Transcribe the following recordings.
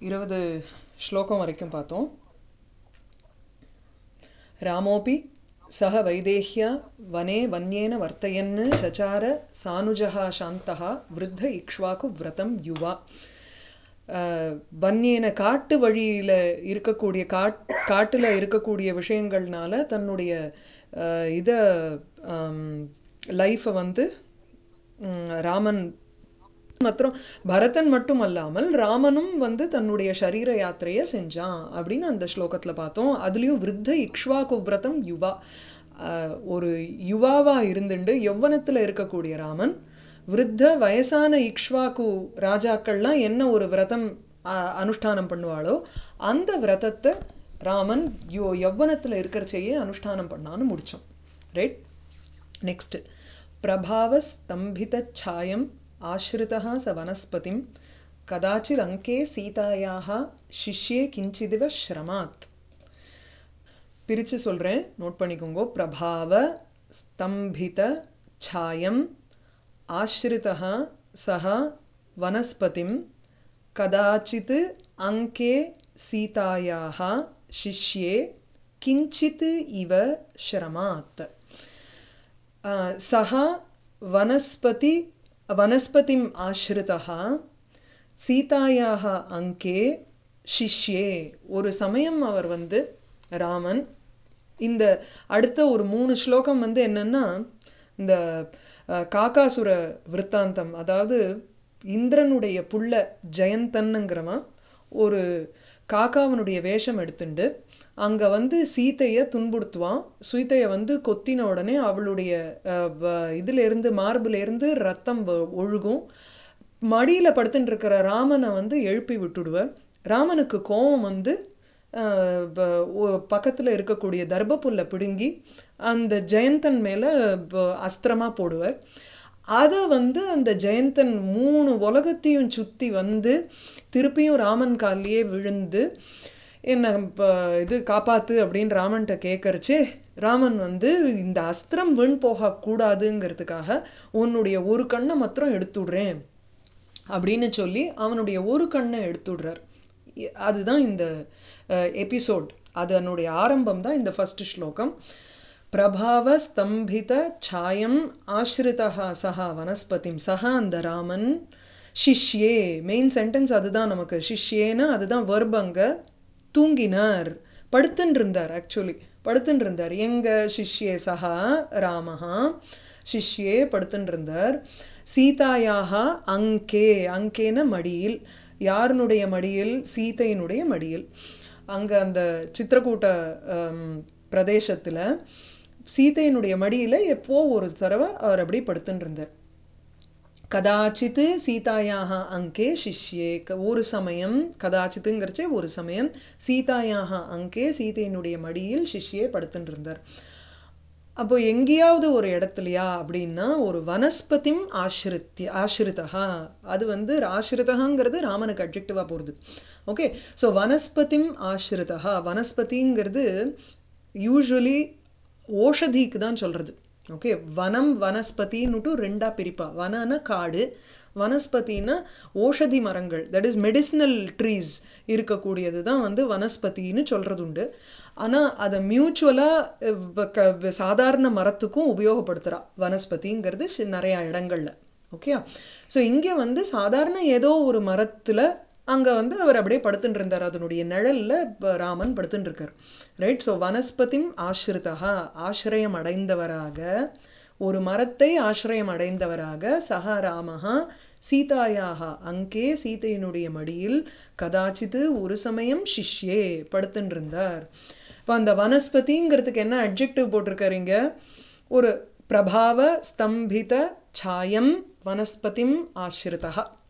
இருபது ஸ்லோகம் வரைக்கும் பார்த்தோம் ராமோபி சக வைதேஹ்யா வனே வன்யேன வர்த்தயன் சச்சார சானுஜா சாந்தா விருத்த இக்ஷ்வாக்கு விரதம் யுவா அஹ், வன்யேன காட்டு வழியில் இருக்கக்கூடிய காட் காட்டில் இருக்கக்கூடிய விஷயங்கள்னால தன்னுடைய அஹ், இதை லைஃப்பை வந்து ம், ராமன் மற்றும் பரதன் மட்டும் அல்லாமல் ராமனும் வந்து தன்னுடைய சரீர யாத்திரையை செஞ்சான் அப்படின்னு அந்த ஸ்லோகத்தில் பார்த்தோம் அதுலேயும் விருத்த இக்ஷ்வாக்கு விரதம் யுவா ஆஹ் ஒரு யுவாவா இருந்துண்டு யௌவனத்தில் இருக்கக்கூடிய ராமன் விருத்த வயசான இக்ஷ்வாக்கு ராஜாக்கள்லாம் என்ன ஒரு விரதம் ஆஹ் அனுஷ்டானம் பண்ணுவாளோ அந்த விரதத்தை ராமன் யோ யௌவனத்தில் இருக்கிறச்சையே அனுஷ்டானம் பண்ணான்னு முடித்தோம் ரைட் नेक्स्ट् प्रभावस्तम्भितच्छायम् आश्रितः स वनस्पतिं कदाचिदङ्के सीतायाः शिष्ये किञ्चिदिव श्रमात् பிரித்து சொல்கிறேன் நோட் பண்ணிக்கோங்க பிரபாவ ஸ்தம்பித சாயம் ஆஸ்ரிதா சக வனஸ்பதிம் கதாச்சித் அங்கே சீதாயாக சிஷ்யே கிஞ்சித் இவ ஸ்ரமாத் सः वनस्पति वनस्पतिम् आश्रितः சீதாயாக அங்கே சிஷ்யே ஒரு சமயம் அவர் வந்து ராமன் இந்த அடுத்த ஒரு மூணு ஸ்லோகம் வந்து என்னன்னா இந்த அஹ், காகாசுர விற்த்தாந்தம் அதாவது இந்திரனுடைய புள்ள ஜெயந்தன்னுங்கிறவன் ஒரு காக்காவனுடைய வேஷம் எடுத்துண்டு அங்கே வந்து சீத்தையை துன்புறுத்துவான் சீத்தையை வந்து கொத்தின உடனே அவளுடைய அஹ், வ- இதிலிருந்து மார்பிலேருந்து ரத்தம் வ- ஒழுகும் மடியில் படுத்துட்டு இருக்கிற ராமனை வந்து எழுப்பி விட்டுடுவார் ராமனுக்கு கோபம் வந்து பக்கத்தில் இருக்கக்கூடிய தர்பப்புல்லை பிடுங்கி அந்த ஜெயந்தன் மேலே அஸ்திரமாக போடுவார் அதை வந்து அந்த ஜெயந்தன் மூணு உலகத்தையும் சுற்றி வந்து திருப்பியும் ராமன் காலிலேயே விழுந்து என்ன இப்போ இது காப்பாத்து அப்படின்னு ராமன்கிட்ட கேட்கறச்சே ராமன் வந்து இந்த அஸ்திரம் வீண் போகக்கூடாதுங்கிறதுக்காக உன்னுடைய ஒரு கண்ணை மாத்திரம் எடுத்துடுறேன் அப்படின்னு சொல்லி அவனுடைய ஒரு கண்ணை எடுத்துடுறார் இ- அதுதான் இந்த எபிசோட் அதனுடைய ஆரம்பம் தான் இந்த ஃபர்ஸ்ட் ஸ்லோகம் பிரபாவ ஸ்தம்பித சாயம் ஆஸ்ரிதா சஹா வனஸ்பதிம் சஹா அந்த ராமன் சிஷ்யே மெயின் சென்டென்ஸ் அதுதான் நமக்கு சிஷ்யேன்னா அதுதான் வர்பங்க தூங்கினார் படுத்துன்னு இருந்தார் ஆக்சுவலி படுத்துன்னு இருந்தார் எங்க சிஷ்யே சஹா ராமஹா சிஷ்யே படுத்துன்னு இருந்தார் சீதாயாக அங்கே அங்கேன மடியில் யாருனுடைய மடியில் சீதையினுடைய மடியில் அங்கே அந்த சித்திரக்கூட்ட பிரதேசத்தில் சீதையினுடைய மடியில் எப்போ ஒரு தடவை அவர் அப்படி படுத்துன்னு இருந்தார் கதாச்சித் சீதாயாக அங்கே சிஷ்யே க- ஒரு சமயம் கதாச்சித்துங்கிறச்சே ஒரு சமயம் சீதாயாக அங்கே சீதையினுடைய மடியில் சிஷ்யே படுத்துட்டு இருந்தார் அப்போ எங்கேயாவது ஒரு இடத்துலையா அப்படின்னா ஒரு வனஸ்பதிம் ஆசிரித்ய ஆசிரிதா அது வந்து ஆசிரிதகாங்கிறது ராமனுக்கு அட்ஜெக்டிவாக போகிறது ஓகே ஸோ வனஸ்பதிம் ஆசிரிதா வனஸ்பதிங்கிறது யூஸ்வலி ஓஷதிக்கு தான் சொல்கிறது ஓகே வனம் வனஸ்பதின்னுட்டு ரெண்டாக பிரிப்பா வனனா காடு வனஸ்பதினா ஓஷதி மரங்கள் தட் இஸ் மெடிசினல் ட்ரீஸ் இருக்கக்கூடியது தான் வந்து வனஸ்பதின்னு சொல்கிறது உண்டு ஆனால் அதை மியூச்சுவலாக சாதாரண மரத்துக்கும் உபயோகப்படுத்துகிறா வனஸ்பதிங்கிறது சி- நிறையா இடங்கள்ல ஓகே ஸோ இங்கே வந்து சாதாரண ஏதோ ஒரு மரத்தில் அங்கே வந்து அவர் அப்படியே படுத்துட்டு இருந்தார் அதனுடைய நிழலில் ராமன் படுத்துட்டு இருக்கார் ரைட் ஸோ வனஸ்பதிம் ஆசிரிதா ஆசிரியம் அடைந்தவராக ஒரு மரத்தை ஆசிரியம் அடைந்தவராக சஹா ராமஹா சீதாயாக அங்கே சீதையினுடைய மடியில் கதாச்சித்து ஒரு சமயம் சிஷ்யே படுத்துட்டு இருந்தார் இப்போ அந்த வனஸ்பதிங்கிறதுக்கு என்ன அட்ஜெக்டிவ் போட்டிருக்காருங்க ஒரு பிரபாவ ஸ்தம்பித சாயம் வனஸ்பதிம் ஆசிரிதா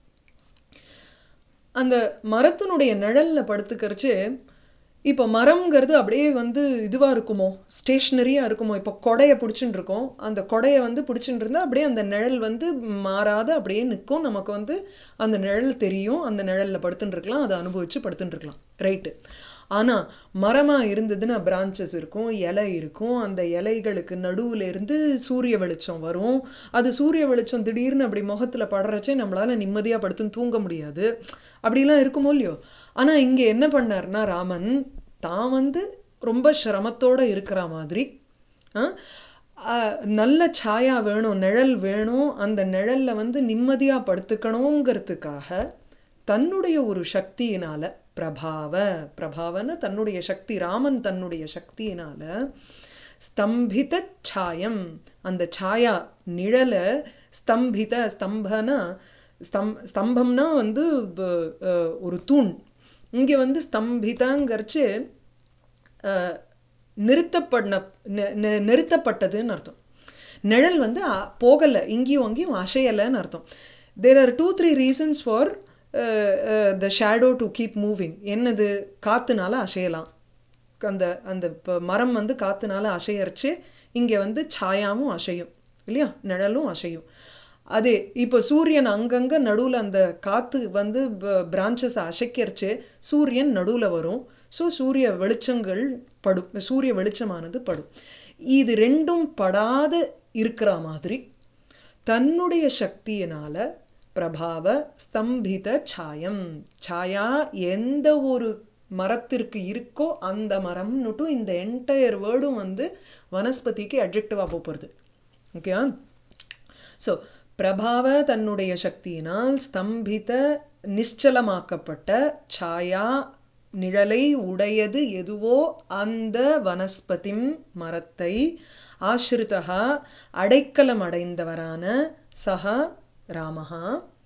அந்த மரத்தினுடைய நிழல்ல படுத்துக்கிறச்சு இப்போ மரம்ங்கிறது அப்படியே வந்து இதுவாக இருக்குமோ ஸ்டேஷ்னரியாக இருக்குமோ இப்போ கொடையை பிடிச்சின்னு இருக்கோம் அந்த கொடையை வந்து பிடிச்சின்னு இருந்தால் அப்படியே அந்த நிழல் வந்து மாறாத அப்படியே நிற்கும் நமக்கு வந்து அந்த நிழல் தெரியும் அந்த நிழலில் படுத்துன்னு இருக்கலாம் அதை அனுபவித்து படுத்துன்னு இருக்கலாம் ரைட்டு ஆனால் மரமாக இருந்ததுன்னா பிரான்ச்சஸ் இருக்கும் இலை இருக்கும் அந்த இலைகளுக்கு நடுவுல இருந்து சூரிய வெளிச்சம் வரும் அது சூரிய வெளிச்சம் திடீர்னு அப்படி முகத்தில் படுறச்சே நம்மளால் நிம்மதியாக படுத்துன்னு தூங்க முடியாது அப்படிலாம் இருக்குமோ இல்லையோ ஆனால் இங்கே என்ன பண்ணார்னா ராமன் தான் வந்து ரொம்ப சிரமத்தோட இருக்கிற மாதிரி ஆ, ஆ, நல்ல சாயா வேணும் நிழல் வேணும் அந்த நிழல்ல வந்து நிம்மதியாக படுத்துக்கணுங்கிறதுக்காக தன்னுடைய ஒரு சக்தியினால பிரபாவ பிரபாவன்னு தன்னுடைய சக்தி ராமன் தன்னுடைய சக்தியினால ஸ்தம்பித சாயம் அந்த சாயா நிழலை ஸ்தம்பித ஸ்தம்பனா ஸ்தம் ஸ்தம்பம்னா வந்து ப- அஹ், ஒரு தூண் இங்கே வந்து ஸ்தம்பிதாங்கிறச்சு அஹ், நிறுத்தப்பட நி- நி- நிறுத்தப்பட்டதுன்னு அர்த்தம் நிழல் வந்து அ- போகலை இங்கேயும் அங்கேயும் அசையலைன்னு அர்த்தம் there are two three reasons for the shadow to keep moving என்னது காற்றுனால அசையலாம் அந்த அந்த ப- மரம் வந்து காற்றுனால அசையரிச்சு இங்கே வந்து சாயாவும் அசையும் இல்லையா நிழலும் அசையும் அதே இப்போ சூரியன் அங்கங்கே நடுவில் அந்த காற்று வந்து பிரான்ச்சஸை அசைக்கரிச்சு சூரியன் நடுவில் வரும் ஸோ சூரிய வெளிச்சங்கள் படும் சூரிய வெளிச்சமானது படும் இது ரெண்டும் படாத இருக்கிற மாதிரி தன்னுடைய சக்தியினால பிரபாவ ஸ்தம்பித சாயம் சாயா எந்த ஒரு மரத்திற்கு இருக்கோ அந்த மரம்னுட்டும் இந்த என்டையர் வேர்டும் வந்து வனஸ்பதிக்கு அட்ஜெக்டிவாக போகிறது ஓகேவா ஸோ பிரபாவ தன்னுடைய சக்தியினால் ஸ்தம்பித நிశ్చலமாக்கப்பட்ட சாயா நிழலை உடையது எதுவோ அந்த வனஸ்பதிம் மரத்தை ஆசிரிதா அடைக்கலம் அடைந்தவரான சஹா ராமஹா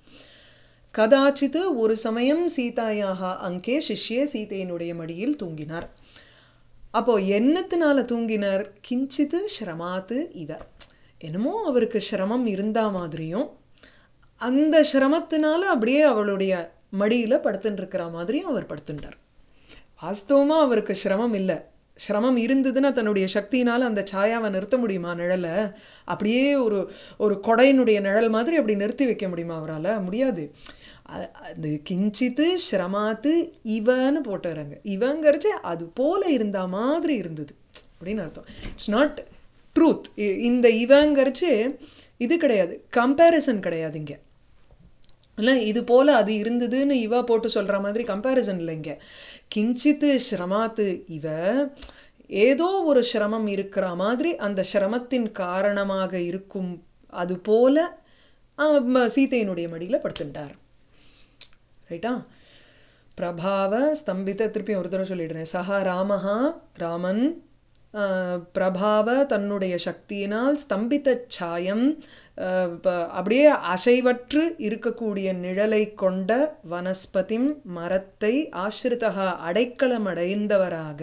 கதாச்சித் ஒரு சமயம் சீதாயாக அங்கே சிஷ்யே சீதையினுடைய மடியில் தூங்கினார் அப்போ என்னத்தினால தூங்கினார் கிஞ்சித்து சிரமாத்து இவ என்னமோ அவருக்கு சிரமம் இருந்தா மாதிரியும் அந்த சிரமத்தினால அப்படியே அவளுடைய மடியில படுத்துட்டு இருக்கிற மாதிரியும் அவர் படுத்துட்டார் வாஸ்தவமா அவருக்கு சிரமம் இல்லை சிரமம் இருந்ததுன்னா தன்னுடைய சக்தியினால அந்த சாயாவை நிறுத்த முடியுமா நிழலை அப்படியே ஒரு ஒரு கொடையினுடைய நிழல் மாதிரி அப்படி நிறுத்தி வைக்க முடியுமா அவரால் முடியாது அ- அது கிஞ்சித்து சிரமாத்து இவன்னு போட்டுறாங்க இவங்கிறச்சு அது போல இருந்த மாதிரி இருந்தது அப்படின்னு அர்த்தம் இட்ஸ் நாட் ட்ரூத் இந்த இவங்கிறச்சு இது கிடையாது கம்பேரிசன் கிடையாது இங்கே இல்லை இது போல அது இருந்ததுன்னு இவ போட்டு சொல்ற மாதிரி கம்பேரிசன் இல்லைங்க கிஞ்சித்து சிரமாத்து இவ ஏதோ ஒரு சிரமம் இருக்கிற மாதிரி அந்த சிரமத்தின் காரணமாக இருக்கும் அது போல ஆஹ், ம- சீதையினுடைய மடியில படுத்துட்டார் ரைட்டா பிரபாவ ஸ்தம்பித திருப்பி ஒரு தடவை சொல்லிடுறேன் சஹா ராமஹா ராமன் ஆஹ், பிரபாவ தன்னுடைய சக்தியினால் ஸ்தம்பித்த சாயம் ஆஹ், ப- அப்படியே அசைவற்று இருக்கக்கூடிய நிழலை கொண்ட வனஸ்பதிம் மரத்தை ஆசிரிதா அடைக்கலமடைந்தவராக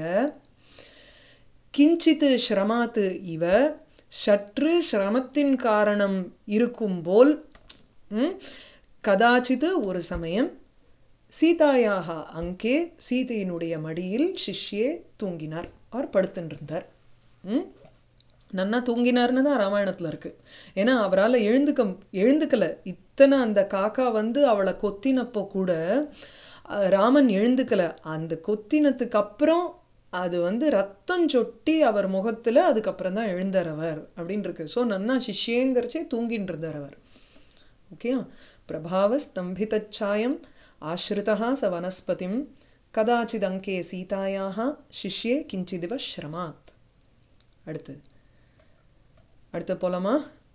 கிஞ்சித்து சிரமாத்து இவ சற்று சிரமத்தின் காரணம் இருக்கும் போல் ம், கதாச்சித் ஒரு சமயம் சீதாயாக அங்கே சீதையினுடைய மடியில் சிஷ்யே தூங்கினார் அவர் படுத்துட்டு ம் நன்னா தூங்கினார்னு தான் ராமாயணத்தில் இருக்கு ஏன்னா அவரால் எழுந்துக்க எழுந்துக்கல இத்தனை அந்த காக்கா வந்து அவளை கொத்தினப்போ கூட அஹ், ராமன் எழுந்துக்கல அந்த கொத்தினத்துக்கு அப்புறம் அது வந்து ரத்தம் சொட்டி அவர் முகத்தில் அதுக்கப்புறம் தான் எழுந்தார் அவர் அப்படின்னு இருக்கு ஸோ நன்னா சிஷ்யேங்கிறச்சே தூங்கின்னு இருந்தார் அவர் ஓகே பிரபாவஸ்தம்பிதாயம் ஆசிரிதா ச வனஸ்பதிம் கதாச்சிதங்கே சீதாயாக சிஷ்யே கிஞ்சிதிவ ஸ்ரமாத் அடுத்து அடுத்து போலாமா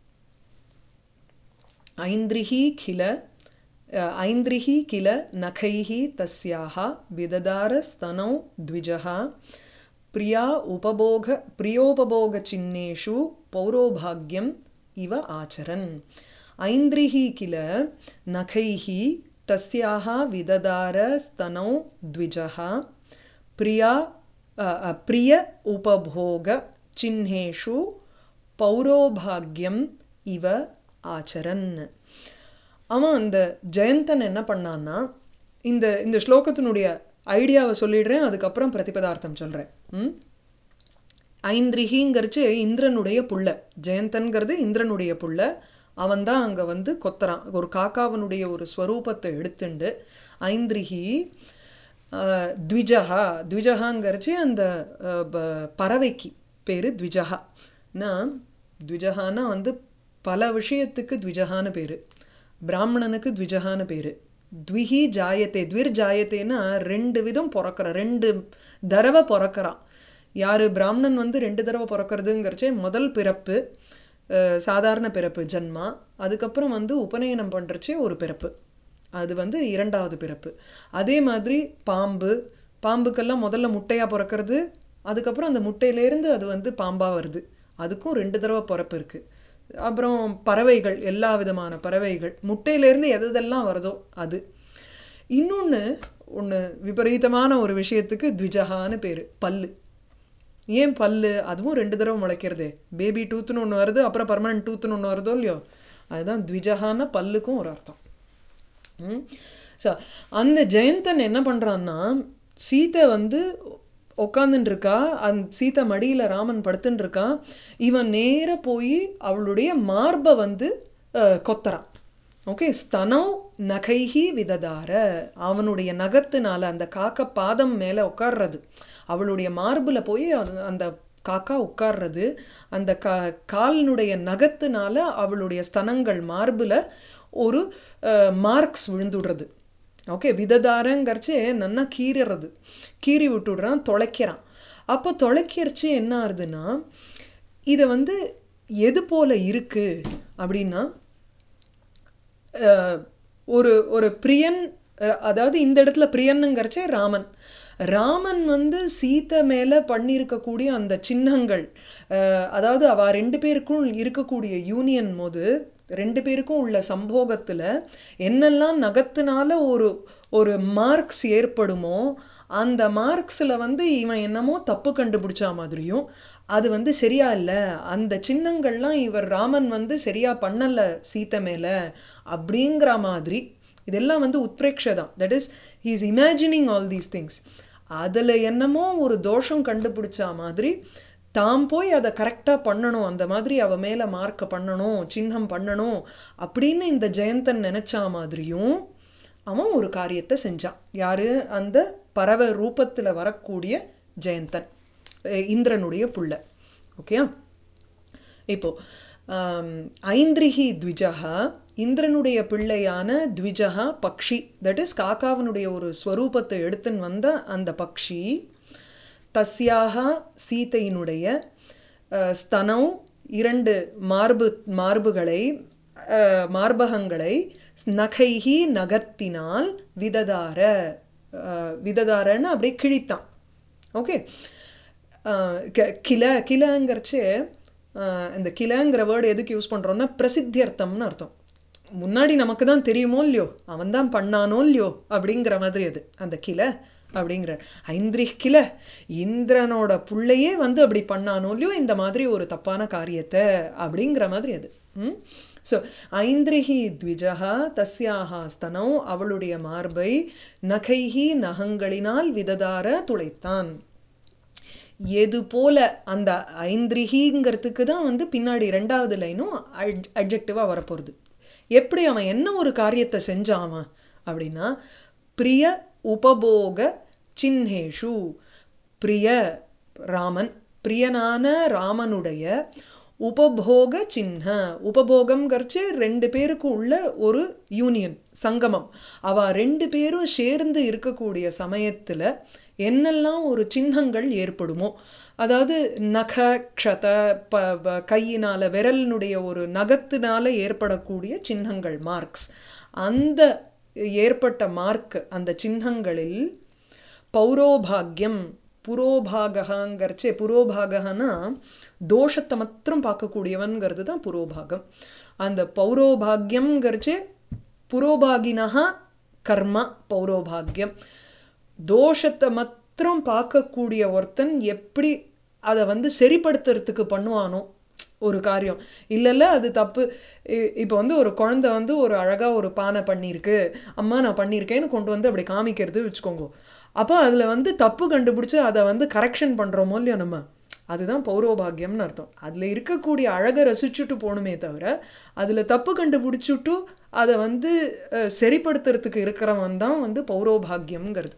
ஐந்திரிஹி கில அஹ், ஐந்திரிஹி கில நகைஹி தஸ்யாः விததார स्तनौ द्विजः प्रिया उपभोग प्रियोपभोगचिह्नेषु पौरोभाग्यम् इव आचरन् ऐन्द्रिः किल नखैः तस्याः विददार स्तनौ द्विजः प्रिया अ, अ, प्रिय उपभोगचिह्नेषु பௌரோபாக்யம் இவ ஆச்சரன் அவன் அந்த ஜெயந்தன் என்ன பண்ணான்னா இந்த இந்த ஸ்லோகத்தினுடைய ஐடியாவை சொல்லிடுறேன் அதுக்கப்புறம் பிரதிபதார்த்தம் சொல்கிறேன் ம் ஐந்திரிகிங்கிறச்சு இந்திரனுடைய புள்ள ஜெயந்தன்கிறது இந்திரனுடைய புள்ள அவன் தான் அங்கே வந்து கொத்துறான் ஒரு காக்காவனுடைய ஒரு ஸ்வரூபத்தை எடுத்துண்டு ஐந்திரிகி ஆஹ், த்விஜஹா த்விஜஹாங்கிறச்சு அந்த ஆஹ், ப- பறவைக்கு பேர் த்விஜஹானா த்விஜஹானா வந்து பல விஷயத்துக்கு த்விஜஹான்னு பேர் பிராமணனுக்கு த்விஜஹான்னு பேர் த்விஹி ஜாயத்தே த்விர் ஜாயத்தேன்னா ரெண்டு விதம் பிறக்கிற ரெண்டு தடவை பிறக்கிறான் யார் பிராமணன் வந்து ரெண்டு தடவை பிறக்கிறதுங்கிறச்சே முதல் பிறப்பு அஹ், சாதாரண பிறப்பு ஜன்மா அதுக்கப்புறம் வந்து உபநயனம் பண்ணுறச்சே ஒரு பிறப்பு அது வந்து இரண்டாவது பிறப்பு அதே மாதிரி பாம்பு பாம்புக்கெல்லாம் முதல்ல முட்டையாக பிறக்கிறது அதுக்கப்புறம் அந்த முட்டையிலேருந்து அது வந்து பாம்பாக வருது அதுக்கும் ரெண்டு தடவை பிறப்பு இருக்குது அப்புறம் பறவைகள் எல்லா விதமான பறவைகள் முட்டையிலேருந்து எது எதெல்லாம் வருதோ அது இன்னொன்று ஒன்று விபரீதமான ஒரு விஷயத்துக்கு த்விஜகான்னு பேர் பல்லு ஏன் பல்லு அதுவும் ரெண்டு தடவை முளைக்கிறதே பேபி டூத்துன்னு ஒன்று வருது அப்புறம் பர்மனன்ட் டூத்துன்னு ஒன்று வருதோ இல்லையோ அதுதான் த்விஜகான பல்லுக்கும் ஒரு அர்த்தம் ஸோ அந்த ஜெயந்தன் என்ன பண்ணுறான்னா சீதை வந்து உட்காந்துட்டு இருக்கா அந்த சீதை மடியில் ராமன் படுத்துட்டு இருக்கா இவன் நேர போய் அவளுடைய மார்பை வந்து அஹ், கொத்துறான் ஓகே ஸ்தனம் நகைஹி விததார அவனுடைய நகத்தினால அந்த காக்கா பாதம் மேலே உட்கார்றது அவளுடைய மார்பில் போய் அது- அந்த காக்கா உட்கார்றது அந்த கா காலினுடைய நகத்தினால அவளுடைய ஸ்தனங்கள் மார்பில் ஒரு மார்க்ஸ் விழுந்துடுறது ஓகே விததாரங்கிறச்சு நன்னா கீறுறது கீறி விட்டுடுறான் தொலைக்கிறான் அப்போ தொலைக்கிறச்சு என்ன ஆகுதுன்னா இதை வந்து எது போல இருக்கு அப்படின்னா அஹ், ஒரு ஒரு பிரியன் அஹ், அதாவது இந்த இடத்துல பிரியனுங்கிறச்சே ராமன் ராமன் வந்து சீதை மேலே பண்ணியிருக்கக்கூடிய அந்த சின்னங்கள் அஹ், அதாவது அவ ரெண்டு பேருக்கும் இருக்கக்கூடிய யூனியன் போது ரெண்டு பேருக்கும் உள்ள சம்போகத்தில் என்னெல்லாம் நகத்தினால ஒரு ஒரு மார்க்ஸ் ஏற்படுமோ அந்த மார்க்ஸில் வந்து இவன் என்னமோ தப்பு கண்டுபிடிச்சா மாதிரியும் அது வந்து சரியா இல்லை அந்த சின்னங்கள்லாம் இவர் ராமன் வந்து சரியா பண்ணலை சீத்தை மேலே அப்படிங்கிற மாதிரி இதெல்லாம் வந்து உத்பிரேக்ஷதான் that is he is imagining all these things அதில் என்னமோ ஒரு தோஷம் கண்டுபிடிச்சா மாதிரி தாம் போய் அதை கரெக்டாக பண்ணணும் அந்த மாதிரி அவ மேலே மார்க் பண்ணணும் சின்னம் பண்ணணும் அப்படின்னு இந்த ஜெயந்தன் நினச்சா மாதிரியும் அவன் ஒரு காரியத்தை செஞ்சான் யாரு அந்த பறவை ரூபத்தில் வரக்கூடிய ஜெயந்தன் அஹ் இந்திரனுடைய புள்ள ஓகேயா இப்போ ஆம், ஐந்திரிஹி த்விஜகா இந்திரனுடைய பிள்ளையான த்விஜகா பக்ஷி தட் இஸ் காக்காவனுடைய ஒரு ஸ்வரூபத்தை எடுத்துன்னு வந்த அந்த பக்ஷி தஸ்யாக சீதையினுடைய அஹ், ஸ்தனம் இரண்டு மார்பு மார்புகளை அஹ், மார்பகங்களை நகைஹி நகத்தினால் விததார அஹ், விததாரன்னு அப்படியே கிழித்தான் ஓகே கில கிலங்கிறச்சு இந்த கிலங்கிற வேர்டு எதுக்கு யூஸ் பண்ணுறோம்னா பிரசித்தியர்த்தம்னு அர்த்தம் முன்னாடி நமக்கு தான் தெரியுமோ இல்லையோ அவன் தான் பண்ணானோ இல்லையோ அப்படிங்கிற மாதிரி அது அந்த கில அப்படிங்கிற ஐந்திரிக் கில இந்திரனோட புள்ளையே வந்து அப்படி பண்ணானோ இல்லையோ இந்த மாதிரி ஒரு தப்பான காரியத்தை அப்படிங்கிற மாதிரி அது ம் ஸோ ஐந்திரிஹி த்விஜகா தஸ்யாக ஸ்தனம் அவளுடைய மார்பை நகைஹி நகங்களினால் விததார துளைத்தான் எது போல அந்த ஐந்திரிகிங்கிறதுக்கு தான் வந்து பின்னாடி ரெண்டாவது லைனும் அட்ஜெக்டிவாக வரப்போகிறது எப்படி அவன் என்ன ஒரு காரியத்தை செஞ்சான் அவன் அப்படின்னா பிரிய உபபோக சின்னேஷு பிரிய ராமன் பிரியனான ராமனுடைய உபபோக சின்ன உபபோகம்ங்கிறச்சு ரெண்டு பேருக்கும் உள்ள ஒரு யூனியன் சங்கமம் அவ ரெண்டு பேரும் சேர்ந்து இருக்கக்கூடிய சமயத்தில் என்னெல்லாம் ஒரு சின்னங்கள் ஏற்படுமோ அதாவது நக க்ஷத ப ப கையினால் விரலினுடைய ஒரு நகத்தினால ஏற்படக்கூடிய சின்னங்கள் மார்க்ஸ் அந்த ஏற்பட்ட மார்க் அந்த சின்னங்களில் பௌரோபாகியம் புரோபாகங்கிறச்சே புரோபாகனா தோஷத்தை மாத்திரம் பார்க்கக்கூடியவன்கிறது தான் புரோபாகம் அந்த பௌரோபாகியம்ங்கிறச்சே புரோபாகினா கர்மா பௌரோபாகியம் தோஷத்தை மாத்திரம் பார்க்கக்கூடிய ஒருத்தன் எப்படி அதை வந்து சரிப்படுத்துறதுக்கு பண்ணுவானோ ஒரு காரியம் இல்லைல்ல அது தப்பு இப்போ வந்து ஒரு குழந்தை வந்து ஒரு அழகாக ஒரு பானை பண்ணியிருக்கு அம்மா நான் பண்ணியிருக்கேன்னு கொண்டு வந்து அப்படி காமிக்கிறது வச்சுக்கோங்க அப்போ அதில் வந்து தப்பு கண்டுபிடிச்சி அதை வந்து கரெக்ஷன் பண்ணுறோமோ இல்லையோ நம்ம அதுதான் பௌரோபாகியம்னு அர்த்தம் அதில் இருக்கக்கூடிய அழகை ரசிச்சுட்டு போகணுமே தவிர அதில் தப்பு கண்டுபிடிச்சுட்டு அதை வந்து சரிப்படுத்துறதுக்கு இருக்கிறவன் தான் வந்து பௌரோபாகியம்ங்கிறது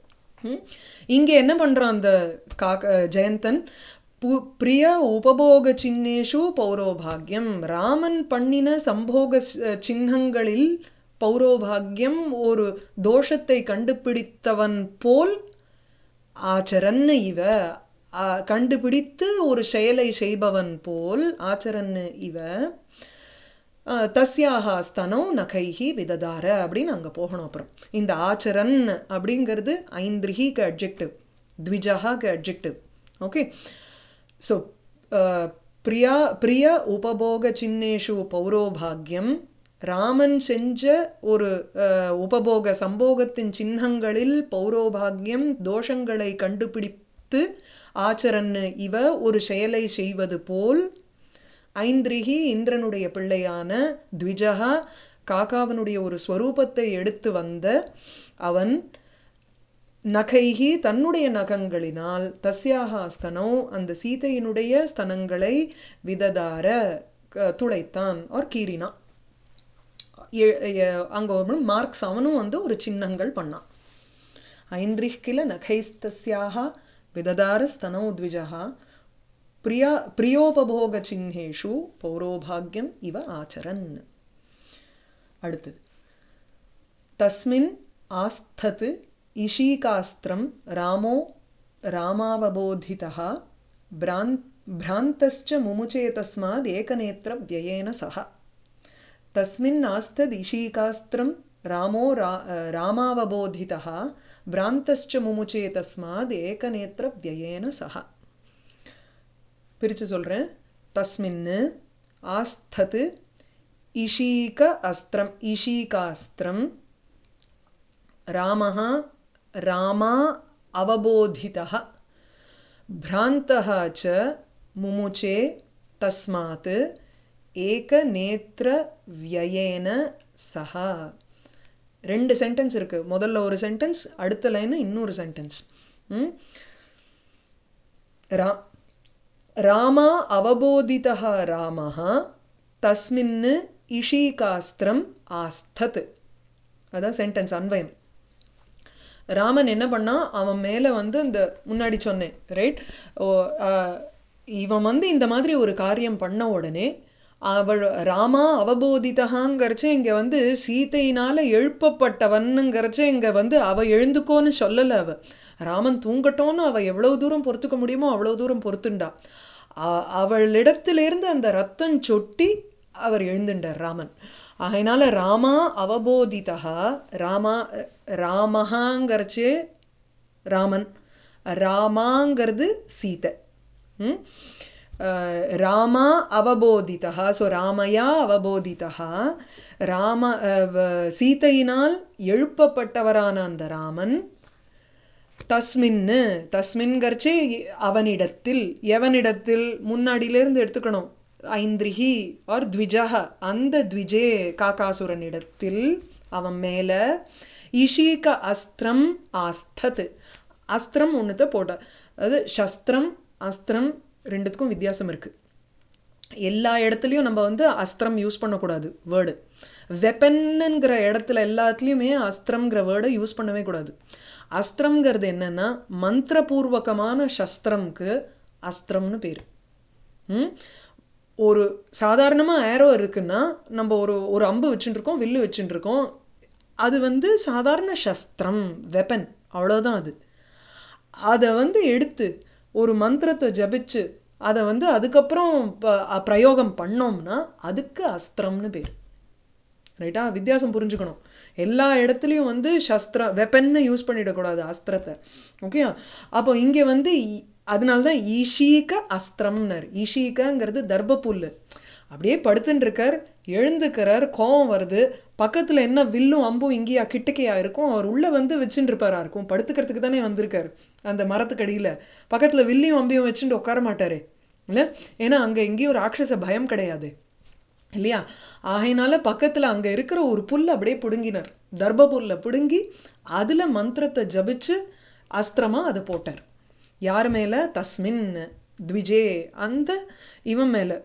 இங்கே என்ன பண்ணுறான் அந்த காக்க ஜெயந்தன் பு பிரிய உபபோக சின்னேஷு பௌரோபாகியம் ராமன் பண்ணின சம்போக சின்னங்களில் பௌரோபாகியம் ஒரு தோஷத்தை கண்டுபிடித்தவன் போல் ஆச்சரன் இவ ஆ, கண்டுபிடித்து ஒரு செயலை செய்பவன் போல் ஆச்சரன் இவ ஆ, தஸ்யாக ஸ்தனோ நகைஹி விததார அப்படின்னு அங்கே போகணும் அப்புறம் இந்த ஆச்சரன் அப்படிங்கிறது ஐந்திரிஹிக்கு அட்ஜெக்டிவ் த்விஜஹாக்கு அட்ஜெக்டிவ் ஓகே ஸோ பிரியா பிரிய உபபோக சின்னேஷு பௌரோபாகியம் ராமன் செஞ்ச ஒரு அஹ், உபபோக சம்போகத்தின் சின்னங்களில் பௌரோபாகியம் தோஷங்களை கண்டுபிடித்து ஆச்சரன் இவ ஒரு செயலை செய்வது போல் ஐந்திரிகி இந்திரனுடைய பிள்ளையான த்விஜகா காக்காவனுடைய ஒரு ஸ்வரூபத்தை எடுத்து வந்த அவன் நகைஹி தன்னுடைய நகங்களினால் தஸ்யாக ஸ்தனோ அந்த சீதையினுடைய ஸ்தனங்களை விததார க- துளைத்தான் ஆர் கீறினான் எ- எ- அங்க ஒரு மார்க்ஸ் அவனும் வந்து ஒரு சின்னங்கள் பண்ணான் ஐந்திரிஹ் கில நகைஸ்தஸ்யாக விததார ஸ்தனோ த்விஜः பிரியா பிரியோபபோக சின்னேஷு பௌரோபாகியம் இவ ஆச்சரன் அடுத்தது தஸ்மின் ஆஸ்தத் இஷீகாஸ்திரம் ராமோ ராமாவபோதிதः பிரான் भ्रान्तश्च मुमुचे तस्माद् एकनेत्रव्ययेन सह तस्मिन् आस्तदिशीकास्त्रं रामो रा रामावबोधितः भ्रान्तश्च मुमुचे तस्माद् एकनेत्रव्ययेन सह பிரித்து சொல்கிறேன் தஸ்மின்னு ஆஸ்தத் இஷீக அஸ்திரம் இஷீகாஸ்திரம் ராமः ராமா அவபோதிतः भ्रान्तः च मुमुचे तस्मात् ஏகநேத்திரவியயேன சஹா ரெண்டு சென்டென்ஸ் இருக்கு முதல்ல ஒரு சென்டென்ஸ் அடுத்த லைன் இன்னொரு சென்டென்ஸ் ம் ரா ராமா அவபோதிதः ராமः தஸ்மின் இஷீகாஸ்திரம் ஆஸ்தத் அதான் சென்டென்ஸ் அன்வயம் ராமன் என்ன பண்ணான் அவன் மேலே வந்து இந்த முன்னாடி சொன்னேன் ரைட் ஓ ஆ, இவன் வந்து இந்த மாதிரி ஒரு காரியம் பண்ண உடனே அவள் ராமா அவபோதிதகாங்கிறச்சே இங்கே வந்து சீதையினால் எழுப்பப்பட்டவனுங்கிறச்சே இங்கே வந்து அவ எழுந்துக்கோன்னு சொல்லலை அவ ராமன் தூங்கட்டோன்னு அவ எவ்வளவு தூரம் பொறுத்துக்க முடியுமோ அவ்வளோ தூரம் பொறுத்துண்டா அ- அவளிடத்திலிருந்து அந்த ரத்தம் சொட்டி அவர் எழுந்துண்டார் ராமன் அதனால ராமா அவபோதிதா ராமா ராமஹாங்கிறச்சே ராமன் ராமாங்கிறது சீதை ம்? அஹ், ராமா அவபோதிதா ஸோ ராமையா அவபோதிதா ராம அஹ், வ- சீதையினால் எழுப்பப்பட்டவரான அந்த ராமன் தஸ்மின்னு தஸ்மின்கர்ச்சே அவனிடத்தில் எவனிடத்தில் முன்னாடியிலேருந்து எடுத்துக்கணும் ஐந்திரிஹி ஆர் த்விஜஹ அந்த த்விஜே காக்காசுரனிடத்தில் அவன் மேல இஷீக அஸ்திரம் ஆஸ்தத் அஸ்திரம் ஒன்றுத்த போட்ட அதாவது சஸ்திரம் அஸ்திரம் ரெண்டுத்துக்கும் வித்தியாசம் இருக்கு எல்லா இடத்துலையும் நம்ம வந்து அஸ்திரம் யூஸ் பண்ணக்கூடாது வேர்டு வெப்பன்னுங்கிற இடத்துல எல்லாத்துலேயுமே அஸ்திரம்ங்கிற வேர்டை யூஸ் பண்ணவே கூடாது அஸ்திரம்ங்கிறது என்னன்னா மந்திரபூர்வகமான சஸ்திரம்க்கு அஸ்திரம்னு பேர் ம்? ஒரு சாதாரணமாக ஏரோ இருக்குன்னா நம்ம ஒரு ஒரு அம்பு வச்சுட்டு இருக்கோம் வில்லு வச்சுட்டு இருக்கோம் அது வந்து சாதாரண சஸ்திரம் வெப்பன் அவ்வளோதான் அது அதை வந்து எடுத்து ஒரு மந்திரத்தை ஜபிச்சு அதை வந்து அதுக்கப்புறம் ப- பிரயோகம் பண்ணோம்னா அதுக்கு அஸ்திரம்னு பேர் ரைட்டா வித்தியாசம் புரிஞ்சுக்கணும் எல்லா இடத்துலையும் வந்து சஸ்திர வெப்பன்னு யூஸ் பண்ணிடக்கூடாது அஸ்திரத்தை ஓகே அப்போ இங்கே வந்து இ- அதனால தான் ஈஷீக அஸ்திரம்னர் ஈஷீகங்கிறது தர்பப்புல் அப்படியே படுத்துன்னு இருக்கார் எழுந்துக்கிறார் கோவம் வருது பக்கத்தில் என்ன வில்லும் அம்பும் இங்கேயா கிட்டக்கையா இருக்கும் அவர் உள்ளே வந்து வச்சுட்டு இருப்பாரா இருக்கும் படுத்துக்கிறதுக்கு தானே வந்திருக்கார் அந்த மரத்துக்கடியில் பக்கத்தில் வில்லையும் அம்பையும் வச்சுட்டு உட்கார மாட்டாரே இல்லை ஏன்னா அங்கே எங்கேயும் ராட்சச பயம் கிடையாது இல்லையா ஆகையினால பக்கத்தில் அங்கே இருக்கிற ஒரு புல் அப்படியே பிடுங்கினார் தர்ப புல்லை பிடுங்கி அதில் மந்திரத்தை ஜபிச்சு அஸ்திரமாக அதை போட்டார் யார் மேலே தஸ்மின் த்விஜே அந்த இவன் மேலே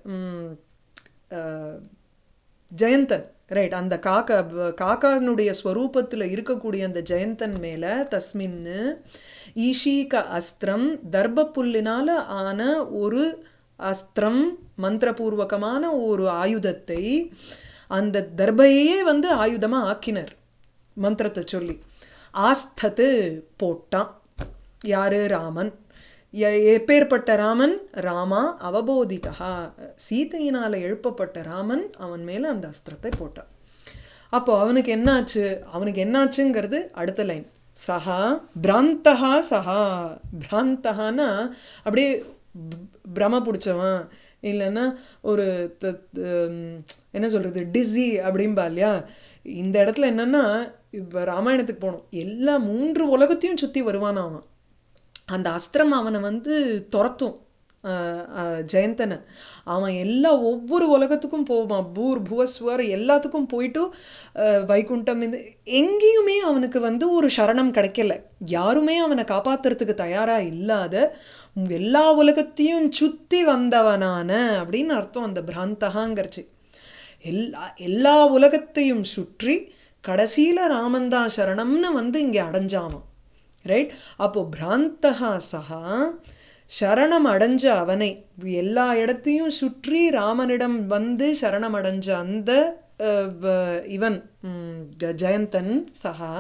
ஜெயந்தன் ரைட் அந்த காக்கா காக்கானுடைய ஸ்வரூபத்தில் இருக்கக்கூடிய அந்த ஜெயந்தன் மேலே தஸ்மின்னு ஈஷீக அஸ்திரம் தர்ப புல்லினால ஆன ஒரு அஸ்திரம் மந்திரபூர்வகமான ஒரு ஆயுதத்தை அந்த தர்பையே வந்து ஆயுதமாக ஆக்கினர் மந்திரத்தை சொல்லி ஆஸ்தத்து போட்டான் யாரு ராமன் எ- எப்பேற்பட்ட ராமன் ராமா அவபோதிதா சீதையினால் எழுப்பப்பட்ட ராமன் அவன் மேலே அந்த அஸ்திரத்தை போட்டான் அப்போ அவனுக்கு என்னாச்சு அவனுக்கு என்னாச்சுங்கிறது அடுத்த லைன் சஹா பிராந்தஹா சஹா பிராந்தஹான்னா அப்படியே ப- பிரம பிடிச்சவன் இல்லைன்னா ஒரு த- த- ம், என்ன சொல்கிறது டிஸி அப்படிம்பா இல்லையா இந்த இடத்துல என்னன்னா இப்போ ராமாயணத்துக்கு போகணும் எல்லா மூன்று உலகத்தையும் சுற்றி வருவானா அவன் அந்த அஸ்திரம் அவனை வந்து துரத்தும் அஹ், அஹ், ஜெயந்தனை அவன் எல்லா ஒவ்வொரு உலகத்துக்கும் போவான் பூர் புவஸ்வர் எல்லாத்துக்கும் போயிட்டு அஹ், வைகுண்டம் இது எங்கேயுமே அவனுக்கு வந்து ஒரு சரணம் கிடைக்கல யாருமே அவனை காப்பாத்துறதுக்கு தயாராக இல்லாத எல்லா உலகத்தையும் சுற்றி வந்தவனான அப்படின்னு அர்த்தம் அந்த பிராந்தகாங்கிறச்சு எல்லா எல்லா உலகத்தையும் சுற்றி கடைசியில் ராமன்தான் சரணம்னு வந்து இங்கே அடைஞ்சாவான் ரைட் அப்போ பிராந்தகா சகா சரணம் அடைஞ்ச அவனை எல்லா இடத்தையும் சுற்றி ராமனிடம் வந்து சரணம் அடைஞ்ச அந்த அஹ், வ- இவன் ம், ஜ- ஜெயந்தன் சகா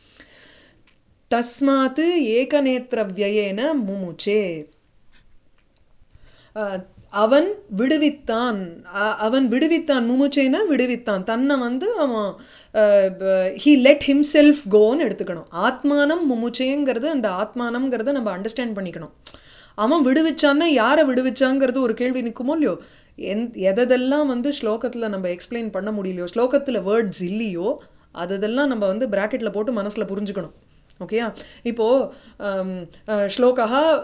தஸ்மாத் ஏகநேத்திர வியயேன முமுச்சே அஹ், அவன் விடுவித்தான் அ- அவன் விடுவித்தான் முமுச்சேனா விடுவித்தான் தன்னை வந்து அவன் ஹீ லெட் ஹிம்செல்ஃப் கோன்னு எடுத்துக்கணும் ஆத்மானம் முமுச்சேங்கிறது அந்த ஆத்மானம்ங்கிறத நம்ம அண்டர்ஸ்டாண்ட் பண்ணிக்கணும் அவன் விடுவிச்சான்னா யாரை விடுவிச்சாங்கிறது ஒரு கேள்வி நிற்குமோ இல்லையோ எந் எதெல்லாம் வந்து ஸ்லோகத்தில் நம்ம எக்ஸ்பிளைன் பண்ண முடியலையோ ஸ்லோகத்தில் வேர்ட்ஸ் இல்லையோ அதெல்லாம் நம்ம வந்து ப்ராக்கெட்டில் போட்டு மனசில் புரிஞ்சுக்கணும் ஓகேயா இப்போது ஸ்லோகா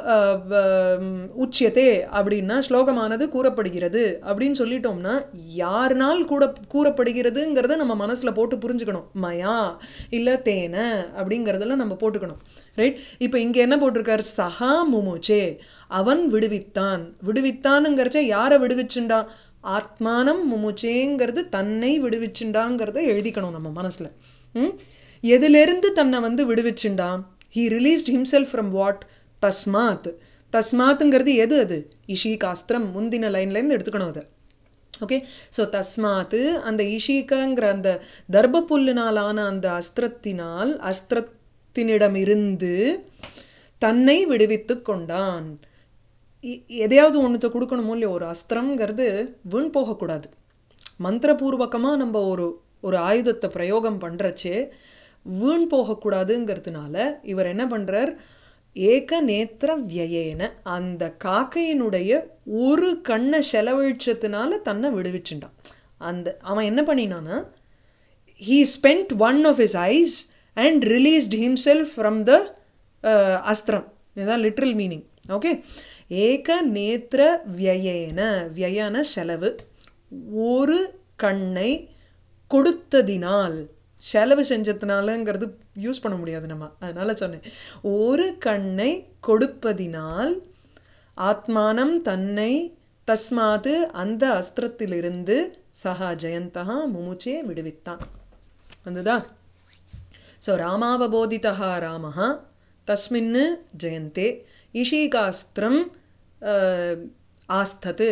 உச்சியத்தே அப்படின்னா ஸ்லோகமானது கூறப்படுகிறது அப்படின்னு சொல்லிட்டோம்னா யாருனால் கூட கூறப்படுகிறதுங்கிறத நம்ம மனசில் போட்டு புரிஞ்சுக்கணும் மயா இல்லை தேன அப்படிங்கிறதெல்லாம் நம்ம போட்டுக்கணும் ரைட் இப்போ இங்கே என்ன போட்டிருக்கார் சஹா முமுச்சே அவன் விடுவித்தான் விடுவித்தானுங்கிறச்ச யாரை விடுவிச்சுண்டா ஆத்மானம் முமுச்சேங்கிறது தன்னை விடுவிச்சுண்டாங்கிறத எழுதிக்கணும் நம்ம மனசில் ம் எதிலிருந்து தன்னை வந்து விடுவிச்சுண்டான் he released himself from what தஸ்மாத் தஸ்மாத்துங்கிறது எது அது இஷிகாஸ்திரம் முந்தின லைன்லேருந்து எடுத்துக்கணும் அதை ஓகே ஸோ தஸ்மாத்து அந்த இஷிகங்கிற அந்த தர்ப புல்லினாலான அந்த அஸ்திரத்தினால் அஸ்திரத்தினிடமிருந்து தன்னை விடுவித்து கொண்டான் இ- எதையாவது ஒன்றுத்த கொடுக்கணுமோ இல்லையோ ஒரு அஸ்திரம்ங்கிறது வீண் போகக்கூடாது மந்திரபூர்வகமாக நம்ம ஒரு ஒரு ஆயுதத்தை பிரயோகம் பண்ணுறச்சே வீண் போகக்கூடாதுங்கிறதுனால இவர் என்ன பண்ணுறார் ஏக நேத்திர வியயேன அந்த காக்கையினுடைய ஒரு கண்ணை செலவழிச்சதுனால தன்னை விடுவிச்சுட்டான் அந்த அவன் என்ன பண்ணினான்னா he spent one of his eyes and released himself from the uh, astram இதுதான் லிட்ரல் மீனிங் ஓகே ஏக நேத்திர வியயேன வியன செலவு ஒரு கண்ணை கொடுத்ததினால் செலவு செஞ்சதுனாலங்கிறது யூஸ் பண்ண முடியாது நம்ம அதனால சொன்னேன் ஒரு கண்ணை கொடுப்பதினால் ஆத்மானம் தன்னை தஸ்மாது அந்த அஸ்திரத்திலிருந்து சஹா ஜெயந்தகா முமுச்சே விடுவித்தான் வந்ததா ஸோ ராமாவபோதிதா ராமः தஸ்மின் ஜெயந்தே இஷீகாஸ்திரம் அஹ், ஆஸ்தத்து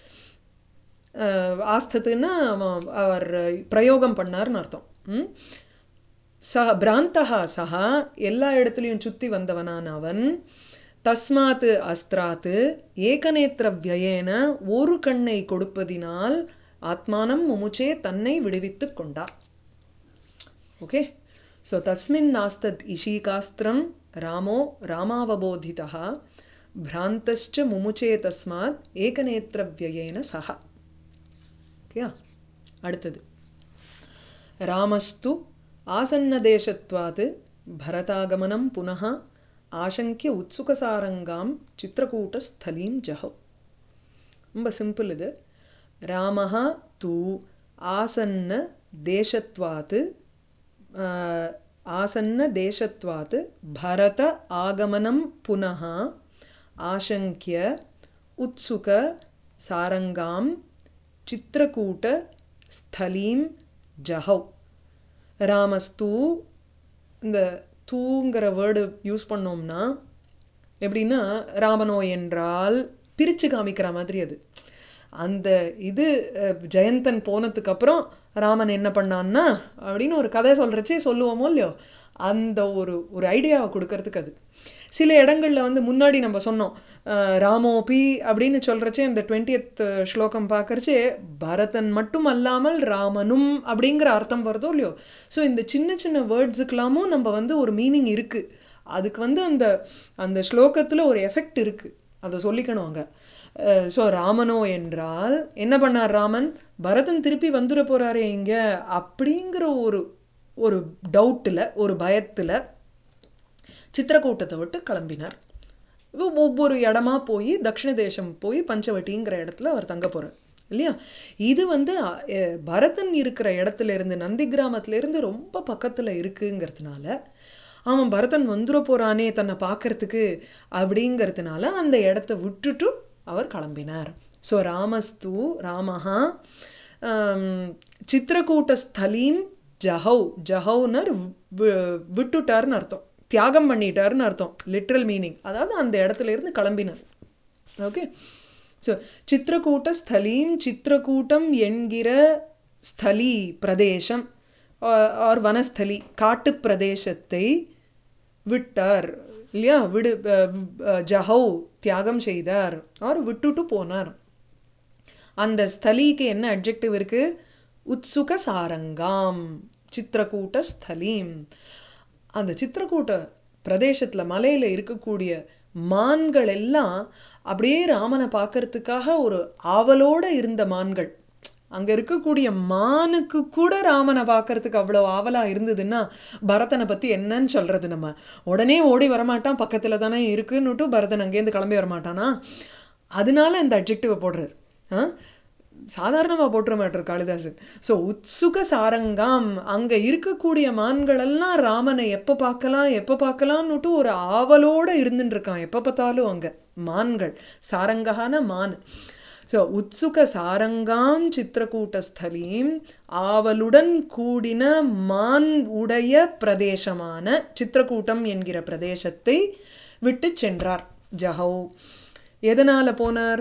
அஹ், ஆஸ்தத்துன்னா அவன் அவர் பிரயோகம் பண்ணார்னு அர்த்தம் ம்? சஹ பிராந்தகா சஹா எல்லா இடத்துலையும் சுற்றி வந்தவனான அவன் தஸ்மாத் அஸ்திராத்து ஏகநேத்திர வியேன ஒரு கண்ணை கொடுப்பதினால் ஆத்மானம் முமுச்சே தன்னை விடுவித்து கொண்டார் ஓகே ஸோ தஸ்மின் நாஸ்தத் இஷீகாஸ்திரம் ராமோ ராமாவபோதிதா பிராந்தश्च முமுச்சே தஸ்மாத் ஏகநேத்திர வியேன சஹா ஓகே அடுத்தது ராமஸ்து ஆசன்னதேசத்வாத் பரதாகமனம் புனः ஆசங்கிய உத்சுகசாரங்காம் சித்திரக்கூட்டஸ்தலீம் ஜஹௌ ரொம்ப சிம்பிள் இது ராமः தூ ஆசன்ன தேசத்வாத் ஆஹ், ஆசன்ன தேசத்வாத் பரத ஆகமனம் புனः ஆசங்கிய உத்சுக சாரங்காம் சித்திரக்கூட்ட ஸ்தலீம் ஜஹௌ ராமஸ்து இந்த தூங்கிற வேர்டு யூஸ் பண்ணோம்னா எப்படின்னா ராமனோ என்றால் பிரித்து காமிக்கிற மாதிரி அது அந்த இது அஹ், ஜெயந்தன் போனதுக்கப்புறம் ராமன் என்ன பண்ணான்னா அப்படின்னு ஒரு கதை சொல்கிறச்சே சொல்லுவோமோ இல்லையோ அந்த ஒரு ஒரு ஐடியாவை கொடுக்கறதுக்கு அது சில இடங்களில் வந்து முன்னாடி நம்ம சொன்னோம் அஹ், ராமோபி அப்படின்னு சொல்கிறச்சே இந்த டுவெண்ட்டியத் ஸ்லோகம் பார்க்கறச்சே பரதன் மட்டும் அல்லாமல் ராமனும் அப்படிங்கிற அர்த்தம் வருதோ இல்லையோ ஸோ இந்த சின்ன சின்ன வேர்ட்ஸுக்கெல்லாமும் நம்ம வந்து ஒரு மீனிங் இருக்குது அதுக்கு வந்து அந்த அந்த ஸ்லோகத்தில் ஒரு எஃபெக்ட் இருக்குது அதை சொல்லிக்கணும் அங்கே ஸோ ராமனோ என்றால் என்ன பண்ணார் ராமன் பரதன் திருப்பி வந்துட போகிறாரே இங்கே அப்படிங்கிற ஒரு ஒரு டவுட்டில் ஒரு பயத்தில் சித்திரக்கூட்டத்தை விட்டு கிளம்பினார் இவ ஒவ்வொரு இடமா போய் தக்ஷிண தேசம் போய் பஞ்சவட்டிங்கிற இடத்துல அவர் தங்க போகிறார் இல்லையா இது வந்து அஹ், பரதன் இருக்கிற இடத்துல இருந்து நந்தி கிராமத்துல இருந்து ரொம்ப பக்கத்தில் இருக்குங்கிறதுனால அவன் பரதன் வந்துட போகிறானே தன்னை பார்க்கறதுக்கு அப்படிங்கிறதுனால அந்த இடத்த விட்டுட்டு அவர் கிளம்பினார் ஸோ ராமஸ்து ராமஹா ஆம், சித்திரக்கூட்டஸ்தலீம் ஜஹௌ ஜஹௌனர் விட்டுட்டார்னு அர்த்தம் தியாகம் பண்ணிட்டார்னு அர்த்தம் லிட்ரல் மீனிங் அதாவது அந்த இடத்துல இருந்து கிளம்பினார் ஓகே ஸோ சித்திரக்கூட்ட ஸ்தலீம் சித்திரக்கூட்டம் என்கிற ஸ்தலி பிரதேசம் ஆர் வனஸ்தலி காட்டு பிரதேசத்தை விட்டார் இல்லையா விடு அஹ், அஹ், ஜஹௌ தியாகம் செய்தார் ஆர் விட்டுட்டு போனார் அந்த ஸ்தலிக்கு என்ன அட்ஜெக்டிவ் இருக்கு உத்சுக சாரங்காம் சித்திரக்கூட்ட ஸ்தலீம் அந்த சித்திரக்கூட்ட பிரதேசத்தில் மலையில் இருக்கக்கூடிய மான்கள் எல்லாம் அப்படியே ராமனை பார்க்கறதுக்காக ஒரு ஆவலோடு இருந்த மான்கள் அங்கே இருக்கக்கூடிய மானுக்கு கூட ராமனை பார்க்கறதுக்கு அவ்வளோ ஆவலாக இருந்ததுன்னா பரதனை பற்றி என்னன்னு சொல்கிறது நம்ம உடனே ஓடி வரமாட்டான் பக்கத்தில் தானே இருக்குன்னுட்டு பரதன் அங்கேருந்து கிளம்பி வரமாட்டானா அதனால இந்த அட்ஜெக்டிவை போடுறார் ஆ சாதாரணமாக போட்டுற மாட்டார் காளிதாசன் ஸோ உத்சுக சாரங்காம் அங்கே இருக்கக்கூடிய மான்களெல்லாம் ராமனை எப்போ பார்க்கலாம் எப்போ பார்க்கலான்னுட்டு ஒரு ஆவலோடு இருந்துட்டு இருக்கான் எப்போ பார்த்தாலும் அங்கே மான்கள் சாரங்கான மான் ஸோ உத்சுக சாரங்காம் சித்திரக்கூட்டஸ்தலீம் ஆவலுடன் கூடின மான் உடைய பிரதேசமான சித்திரக்கூட்டம் என்கிற பிரதேசத்தை விட்டு சென்றார் ஜஹௌ எதனால் போனார்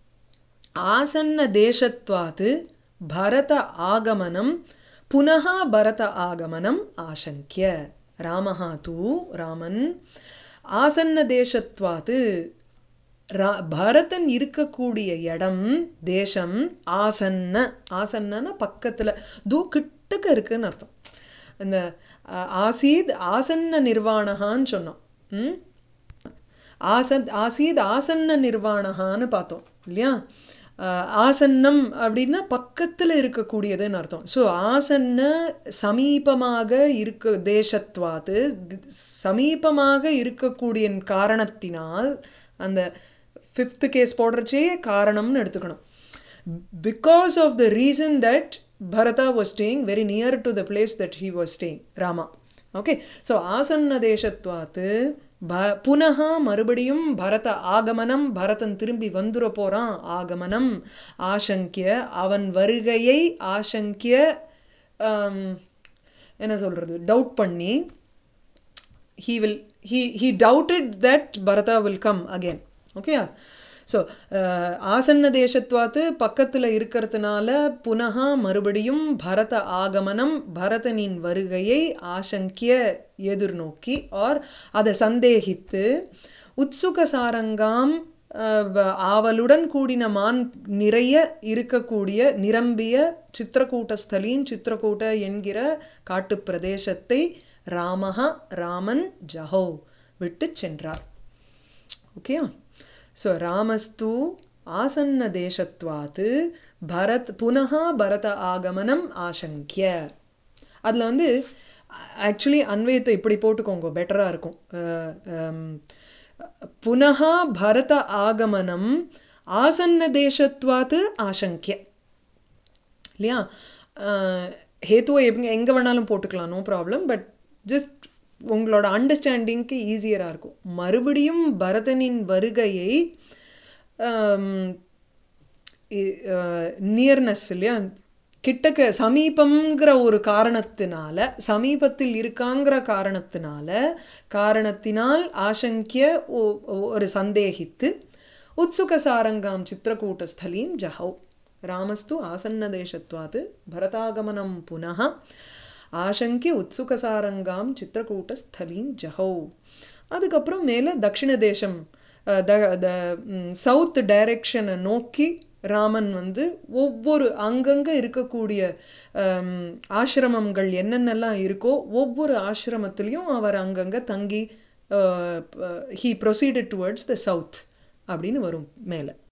ஆசன்ன தேசத்வாத் பரத ஆகமனம் புனः பரத ஆகமனம் ஆசங்கிய ராமஹா தூ ராமன் ஆசன்ன தேசத்வாத் ரா பரதன் இருக்கக்கூடிய இடம் தேசம் ஆசன்ன ஆசன்னன்னா பக்கத்தில் தூ கிட்டக்க இருக்குன்னு அர்த்தம் இந்த அஹ், ஆசீத் ஆசன்ன நிர்வாணகான்னு சொன்னோம் ம் ஆசத் ஆசீத் ஆசன்ன நிர்வாணகான்னு பார்த்தோம் இல்லையா அஹ், ஆசன்னம் அப்படின்னா பக்கத்தில் இருக்கக்கூடியதுன்னு அர்த்தம் ஸோ ஆசன்ன சமீபமாக இருக்க தேசத்வாத்து சமீபமாக இருக்கக்கூடிய காரணத்தினால் அந்த ஃபிஃப்த்து கேஸ் போடுறச்சே காரணம்னு எடுத்துக்கணும் because of the reason that Bharata was staying very near to the place that he was staying Rama okay so ஆசன்ன தேசத்வாத்து ப புனः மறுபடியும் பரத ஆகமனம் பரதன் திரும்பி வந்துட போகிறான் ஆகமனம் ஆசங்கிய அவன் வருகையை ஆசங்கிய ஆம், என்ன சொல்கிறது டவுட் பண்ணி he will he he doubted that bharata will come again okay so ஆசன்ன தேசத்வாத்து பக்கத்தில் இருக்கிறதுனால புனகா மறுபடியும் பரத ஆகமனம் பரதனின் வருகையை ஆசங்கிய எதிர்நோக்கி ஆர் அதை சந்தேகித்து உத்சுக சாரங்காம் அஹ், வ- ஆவலுடன் கூடின மான் நிறைய இருக்கக்கூடிய நிரம்பிய சித்திரக்கூட்டஸ்தலீன் சித்திரக்கூட்ட என்கிற காட்டுப் பிரதேசத்தை ராமஹா ராமன் ஜஹோ விட்டு சென்றார் ஓகே ஸோ ராமஸ்து ஆசன்ன தேசத்வாத் பரத் புனः பரத ஆகமனம் ஆசங்கிய அதில் வந்து ஆக்சுவலி அன்வயத்தை இப்படி போட்டுக்கோங்க பெட்டராக இருக்கும் அஹ், ஹம், புனः பரத ஆகமனம் ஆசன்ன தேசத்வாத் ஆசங்கிய இல்லையா அஹ், ஹேத்துவை எங்க எங்கே வேணாலும் போட்டுக்கலாம் நோ ப்ராப்ளம் பட் ஜஸ்ட் உங்களோட அண்டர்ஸ்டாண்டிங்க்கு ஈஸியராக இருக்கும் மறுபடியும் பரதனின் வருகையை நியர்னஸ் இல்லையா கிட்டக்க சமீபங்கிற ஒரு காரணத்தினால சமீபத்தில் இருக்காங்கிற காரணத்தினால காரணத்தினால் ஆசங்கிய ஒ- ஒரு சந்தேகித்து உத்சுக சாரங்காம் சித்திரக்கூட்டஸ்தலீம் ஜஹௌ ராமஸ்து ஆசன்னதேசத்வாத் பரதாகமனம் புனः ஆசங்கி உத்சுகசாரங்காம் சித்திரக்கூட்ட ஸ்தலீம் ஜஹௌ அதுக்கப்புறம் மேலே தக்ஷிண தேசம் அஹ், த த சவுத் டைரெக்ஷனை நோக்கி ராமன் வந்து ஒவ்வொரு அங்கங்கே இருக்கக்கூடிய ஹம், ஆசிரமங்கள் என்னென்னலாம் இருக்கோ ஒவ்வொரு ஆசிரமத்திலையும் அவர் அங்கங்கே தங்கி he proceeded towards the south அப்படின்னு வரும் மேலே